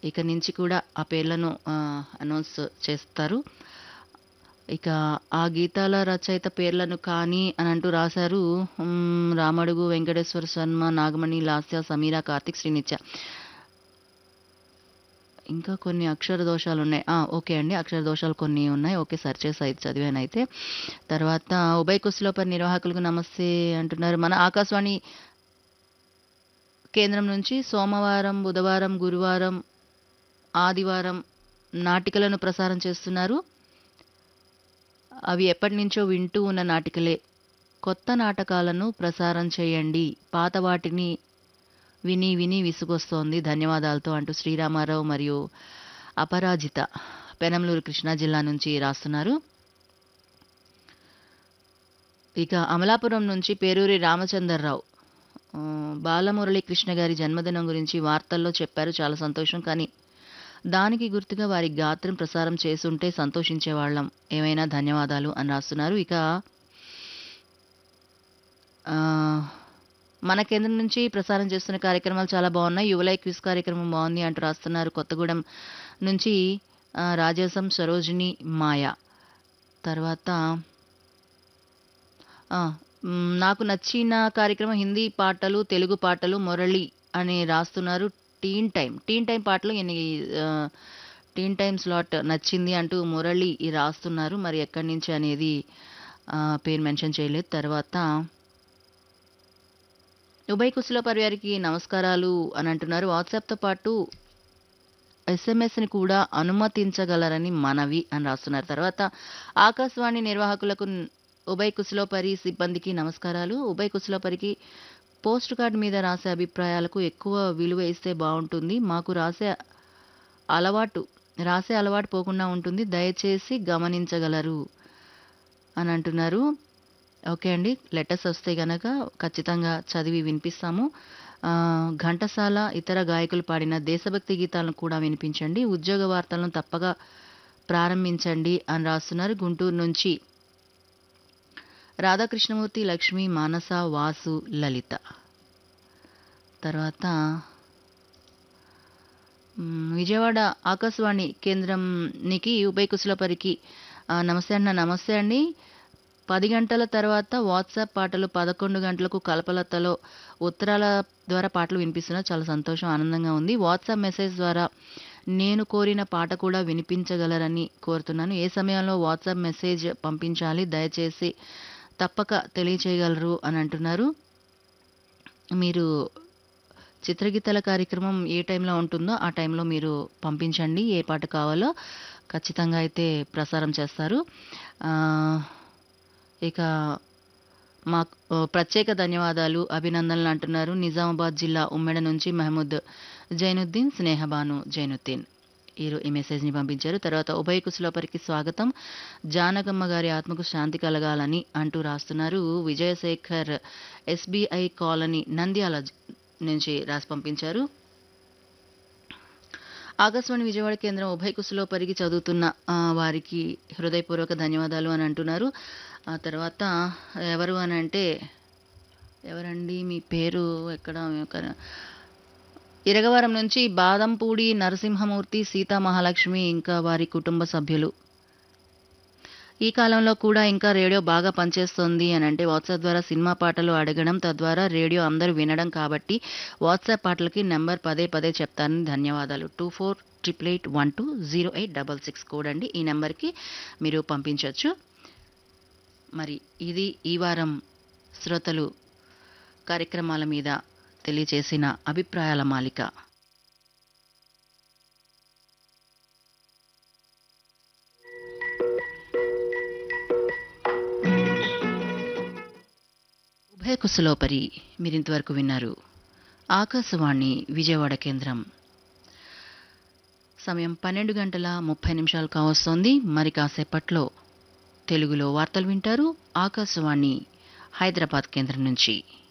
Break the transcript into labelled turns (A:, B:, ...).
A: ఇక నుంచి కూడా ఆ పేర్లను ఆ, అనౌన్స్ చేస్తారు ఇక ఆ గీతాల రచయిత పేర్లను కానీ అని అంటూ రాశారు మ్, రామడుగు వెంకటేశ్వర శర్మ నాగమణి లాస్య సమీర కార్తిక్ శ్రీనిత్య ఇంకా కొన్ని అక్షర దోషాలు ఉన్నాయి ఆ, ఓకే అండి అక్షర దోషాలు కొన్ని ఉన్నాయి ఓకే సర్చ్ చేసి అయితే చదివాను అయితే తర్వాత ఉభయ కుశలోపరి నిర్వాహకులకు నమస్తే అంటున్నారు మన ఆకాశవాణి కేంద్రం నుంచి సోమవారం బుధవారం గురువారం ఆదివారం నాటికలను ప్రసారం చేస్తున్నారు అవి ఎప్పటి నుంచో వింటూ ఉన్న నాటికలే కొత్త నాటకాలను ప్రసారం చేయండి పాత వాటిని విని విని విసుగొస్తోంది ధన్యవాదాలతో అంటూ శ్రీరామారావు మరియు అపరాజిత పెనంలూరు కృష్ణా జిల్లా నుంచి రాస్తున్నారు ఇక అమలాపురం నుంచి పేరూరి రామచందర్రావు ఆ, బాలమురళీ కృష్ణ గారి జన్మదినం గురించి వార్తల్లో చెప్పారు చాలా సంతోషం కానీ దానికి గుర్తుగా వారి గాత్రం ప్రసారం చేసుంటే సంతోషించేవాళ్ళం ఏమైనా ధన్యవాదాలు అని రాస్తున్నారు ఇక ఆ, మన కేంద్రం నుంచి ప్రసారం చేస్తున్న కార్యక్రమాలు చాలా బాగున్నాయి యువలై క్విజ్ కార్యక్రమం బాగుంది అంటూ రాస్తున్నారు కొత్తగూడెం నుంచి ఆ, రాజేశం సరోజిని మాయ తర్వాత ఆ, మ్, నాకు నచ్చిన కార్యక్రమం హిందీ పాటలు తెలుగు పాటలు మురళి అని రాస్తున్నారు టీన్ టైం టీన్ టైం పాటలు ఎన్ని ఆ, టీన్ టైం స్లాట్ నచ్చింది అంటూ మురళి ఈ రాస్తున్నారు మరి ఎక్కడి నుంచి అనేది ఆ, పేరు మెన్షన్ చేయలేదు తర్వాత ఉభయ కుశల పరివారికి నమస్కారాలు అని అంటున్నారు వాట్సాప్తో పాటు ఎస్ఎంఎస్ని కూడా అనుమతించగలరని మనవి అని రాస్తున్నారు తర్వాత ఆకాశవాణి నిర్వాహకులకు న్- ఉభయ కుశలోపరి సిబ్బందికి నమస్కారాలు ఉభయ కుశలోపరికి పోస్ట్ కార్డ్ మీద రాసే అభిప్రాయాలకు ఎక్కువ విలువ ఇస్తే బాగుంటుంది మాకు రాసే అలవాటు రాసే అలవాటు పోకుండా ఉంటుంది దయచేసి గమనించగలరు అని అంటున్నారు ఓకే అండి లెటర్స్ వస్తే గనక ఖచ్చితంగా చదివి వినిపిస్తాము ఆ, ఘంటసాల ఇతర గాయకులు పాడిన దేశభక్తి గీతాలను కూడా వినిపించండి ఉద్యోగ వార్తలను తప్పగా ప్రారంభించండి అని రాస్తున్నారు గుంటూరు నుంచి రాధాకృష్ణమూర్తి లక్ష్మి మానస వాసు లలిత తర్వాత మ్, విజయవాడ ఆకాశవాణి కేంద్రంనికి ఉభయ కుశలపరికి ఆ, నమస్తే అన్న నమస్తే అండి పది గంటల తర్వాత వాట్సాప్ పాటలు పదకొండు గంటలకు కలపలతలో ఉత్తరాల ద్వారా పాటలు వినిపిస్తున్నా చాలా సంతోషం ఆనందంగా ఉంది వాట్సాప్ మెసేజ్ ద్వారా నేను కోరిన పాట కూడా వినిపించగలరని కోరుతున్నాను ఏ సమయంలో వాట్సాప్ మెసేజ్ పంపించాలి దయచేసి తప్పక తెలియచేయగలరు అని అంటున్నారు మీరు చిత్రగీతాల కార్యక్రమం ఏ టైంలో ఉంటుందో ఆ టైంలో మీరు పంపించండి ఏ పాట కావాలో ఖచ్చితంగా అయితే ప్రసారం చేస్తారు ఆ, ఇక మా ప్రత్యేక ధన్యవాదాలు అభినందనలు అంటున్నారు నిజామాబాద్ జిల్లా ఉమ్మెడ నుంచి మహమూద్ జైనుద్దీన్ స్నేహబాను జైనుద్దీన్ ఈరో ఈ మెసేజ్ని పంపించారు తర్వాత ఉభయ కుశలోపరికి స్వాగతం జానకమ్మ గారి ఆత్మకు శాంతి కలగాలని అంటూ రాస్తున్నారు విజయశేఖర్ ఎస్బీఐ కాలనీ నంద్యాల జ- నుంచి రాసి పంపించారు ఆకాశవాణి విజయవాడ కేంద్రం ఉభయ కుశలోపరికి చదువుతున్న ఆ, వారికి హృదయపూర్వక ధన్యవాదాలు అని అంటున్నారు ఆ తర్వాత ఎవరు అని అంటే ఎవరండి మీ పేరు ఎక్కడ ఎక్కడ- ఇరగవరం నుంచి బాదంపూడి నరసింహమూర్తి సీతా మహాలక్ష్మి ఇంకా వారి కుటుంబ సభ్యులు ఈ కాలంలో కూడా ఇంకా రేడియో బాగా పనిచేస్తుంది అని అంటే వాట్సాప్ ద్వారా సినిమా పాటలు అడగడం తద్వారా రేడియో అందరూ వినడం కాబట్టి వాట్సాప్ పాటలకి నెంబర్ పదే పదే చెప్తానని ధన్యవాదాలు two four triple eight one two zero eight double six code అండి ఈ నెంబర్కి మీరు పంపించవచ్చు మరి ఇది ఈ వారం శ్రోతలు కార్యక్రమాల మీద తెలియచేసిన అభిప్రాయాల మాలిక ఉభయ కుశలోపరి మీరింతవరకు విన్నారు ఆకాశవాణి విజయవాడ కేంద్రం సమయం పన్నెండు గంటల ముప్పై నిమిషాలు కావస్తోంది మరి కాసేపట్లో తెలుగులో వార్తలు వింటారు ఆకాశవాణి హైదరాబాద్ కేంద్రం నుంచి